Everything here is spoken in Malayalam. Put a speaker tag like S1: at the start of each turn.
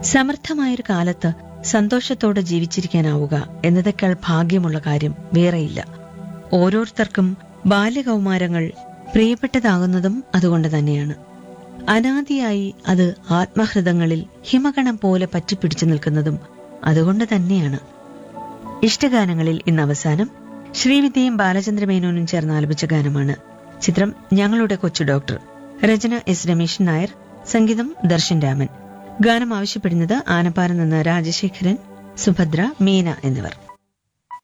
S1: സമർത്ഥമായൊരു കാലത്ത് സന്തോഷത്തോടെ ജീവിച്ചിരിക്കാനാവുക എന്നതേക്കാൾ ഭാഗ്യമുള്ള കാര്യം വേറെയില്ല ഓരോരുത്തർക്കും ബാല്യകൗമാരങ്ങൾ പ്രിയപ്പെട്ടതാകുന്നതും അതുകൊണ്ട് തന്നെയാണ് അനാദിയായി അത് ആത്മഹൃദങ്ങളിൽ ഹിമകണം പോലെ പറ്റിപ്പിടിച്ചു നിൽക്കുന്നതും അതുകൊണ്ട് തന്നെയാണ് ഇഷ്ടഗാനങ്ങളിൽ ഇന്ന് അവസാനം ശ്രീവിദ്യയും ബാലചന്ദ്രമേനോനും ചേർന്ന് ആലപിച്ച ഗാനമാണ് ചിത്രം ഞങ്ങളുടെ കൊച്ചു ഡോക്ടർ രചന എസ് രമേശൻ നായർ സംഗീതം ദർശൻ രാമൻ ഗാനം ആവശ്യപ്പെടുന്നത് ആനപ്പാറ നിന്ന് രാജശേഖരൻ സുഭദ്ര മീന എന്നിവർ